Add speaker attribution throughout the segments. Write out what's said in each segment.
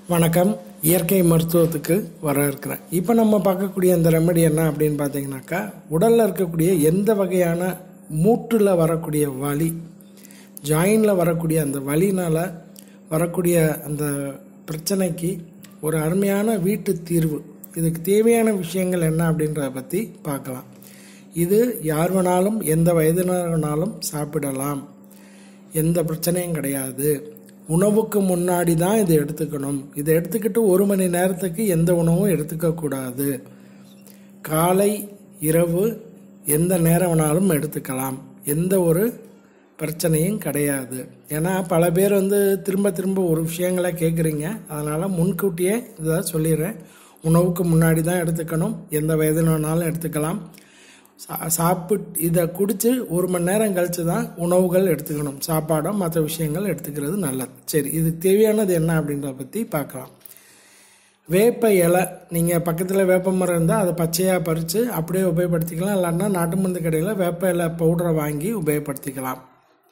Speaker 1: வணக்கம் இயற்கை மருத்துவத்துக்கு வர இருக்கிறேன் இப்போ நம்ம பார்க்கக்கூடிய அந்த ரெமெடி என்ன அப்படின்னு பார்த்தீங்கன்னாக்கா உடலில் இருக்கக்கூடிய எந்த வகையான மூட்டில் வரக்கூடிய வலி ஜாயினில் வரக்கூடிய அந்த வலினால் வரக்கூடிய அந்த பிரச்சனைக்கு ஒரு அருமையான வீட்டு தீர்வு இதுக்கு தேவையான விஷயங்கள் என்ன அப்படின்றத பற்றி பார்க்கலாம் இது யார் வேணாலும் எந்த வயதினர் வேணாலும் சாப்பிடலாம் எந்த பிரச்சனையும் கிடையாது உணவுக்கு முன்னாடி தான் இதை எடுத்துக்கணும் இதை எடுத்துக்கிட்டு ஒரு மணி நேரத்துக்கு எந்த உணவும் எடுத்துக்கக்கூடாது காலை இரவு எந்த நேரம் வேணாலும் எடுத்துக்கலாம் எந்த ஒரு பிரச்சனையும் கிடையாது ஏன்னா பல பேர் வந்து திரும்ப திரும்ப ஒரு விஷயங்களை கேட்குறீங்க அதனால் முன்கூட்டியே இதை சொல்லிடுறேன் உணவுக்கு முன்னாடி தான் எடுத்துக்கணும் எந்த வயதில் வேணாலும் எடுத்துக்கலாம் சா சாப்பிட்டு இதை குடித்து ஒரு மணி நேரம் கழித்து தான் உணவுகள் எடுத்துக்கணும் சாப்பாடோ மற்ற விஷயங்கள் எடுத்துக்கிறது நல்லது சரி இதுக்கு தேவையானது என்ன அப்படின்றத பற்றி பார்க்கலாம் வேப்ப இலை நீங்கள் பக்கத்தில் வேப்ப மரம் இருந்தால் அதை பச்சையாக பறித்து அப்படியே உபயோகப்படுத்திக்கலாம் இல்லைன்னா நாட்டு மருந்து கடையில் வேப்ப இலை பவுடரை வாங்கி உபயோகப்படுத்திக்கலாம்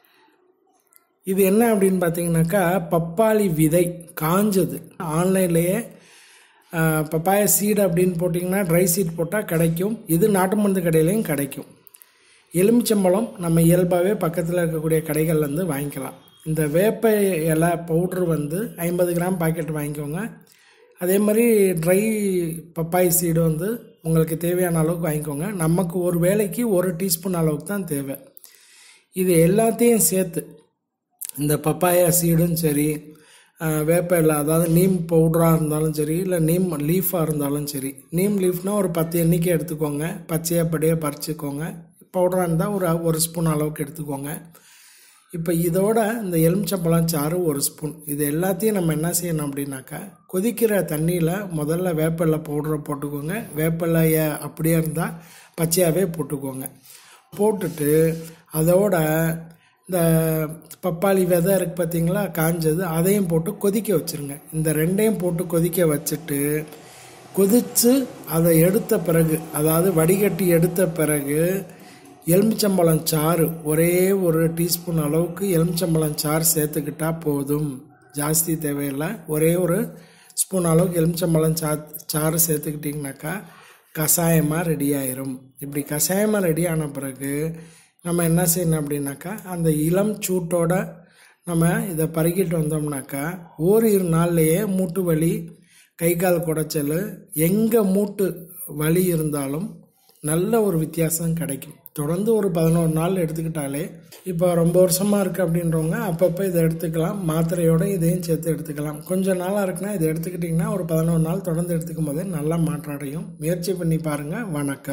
Speaker 1: இது என்ன அப்படின்னு பார்த்தீங்கன்னாக்கா பப்பாளி விதை காஞ்சது ஆன்லைன்லேயே பப்பாய சீடு அப்படின்னு போட்டிங்கன்னா ட்ரை சீட் போட்டால் கிடைக்கும் இது நாட்டு மருந்து கடையிலையும் கிடைக்கும் எலுமிச்சம்பழம் நம்ம இயல்பாகவே பக்கத்தில் இருக்கக்கூடிய கடைகள்லேருந்து வாங்கிக்கலாம் இந்த வேப்ப இலை பவுட்ரு வந்து ஐம்பது கிராம் பாக்கெட் வாங்கிக்கோங்க அதே மாதிரி ட்ரை பப்பாய் சீடு வந்து உங்களுக்கு தேவையான அளவுக்கு வாங்கிக்கோங்க நமக்கு ஒரு வேலைக்கு ஒரு டீஸ்பூன் அளவுக்கு தான் தேவை இது எல்லாத்தையும் சேர்த்து இந்த பப்பாயா சீடும் சரி வேப்ப இலை அதாவது நீம் பவுடராக இருந்தாலும் சரி இல்லை நீம் லீஃபாக இருந்தாலும் சரி நீம் லீஃப்னால் ஒரு பத்து எண்ணிக்கை எடுத்துக்கோங்க பச்சையாக படியாக பறிச்சுக்கோங்க பவுடராக இருந்தால் ஒரு ஒரு ஸ்பூன் அளவுக்கு எடுத்துக்கோங்க இப்போ இதோட இந்த எலுமிச்சம்பழம் சாறு ஒரு ஸ்பூன் இது எல்லாத்தையும் நம்ம என்ன செய்யணும் அப்படின்னாக்கா கொதிக்கிற தண்ணியில் முதல்ல வேப்பிலை பவுடரை போட்டுக்கோங்க வேப்பிலையை அப்படியே இருந்தால் பச்சையாகவே போட்டுக்கோங்க போட்டுட்டு அதோட இந்த பப்பாளி விதை இருக்குது பார்த்தீங்களா காஞ்சது அதையும் போட்டு கொதிக்க வச்சுருங்க இந்த ரெண்டையும் போட்டு கொதிக்க வச்சுட்டு கொதித்து அதை எடுத்த பிறகு அதாவது வடிகட்டி எடுத்த பிறகு எலுமிச்சம்பழம் சாறு ஒரே ஒரு டீஸ்பூன் அளவுக்கு எலுமிச்சம்பழம் சாறு சேர்த்துக்கிட்டா போதும் ஜாஸ்தி தேவையில்லை ஒரே ஒரு ஸ்பூன் அளவுக்கு எலுமிச்சம்பழம் சா சாறு சேர்த்துக்கிட்டிங்கனாக்கா கஷாயமாக ரெடி ஆயிரும் இப்படி கஷாயமாக ரெடி ஆன பிறகு நம்ம என்ன செய்யணும் அப்படின்னாக்கா அந்த இளம் சூட்டோட நம்ம இதை பருகிட்டு வந்தோம்னாக்கா ஓரிரு நாள்லேயே மூட்டு வலி கை கால் குடைச்சல் எங்கே மூட்டு வலி இருந்தாலும் நல்ல ஒரு வித்தியாசம் கிடைக்கும் தொடர்ந்து ஒரு பதினோரு நாள் எடுத்துக்கிட்டாலே இப்போ ரொம்ப வருஷமாக இருக்குது அப்படின்றவங்க அப்பப்போ இதை எடுத்துக்கலாம் மாத்திரையோட இதையும் சேர்த்து எடுத்துக்கலாம் கொஞ்சம் நாளாக இருக்குன்னா இதை எடுத்துக்கிட்டிங்கன்னா ஒரு பதினோரு நாள் தொடர்ந்து எடுத்துக்கும் போதே நல்லா மாற்றம் அடையும் முயற்சி பண்ணி பாருங்கள் வணக்கம்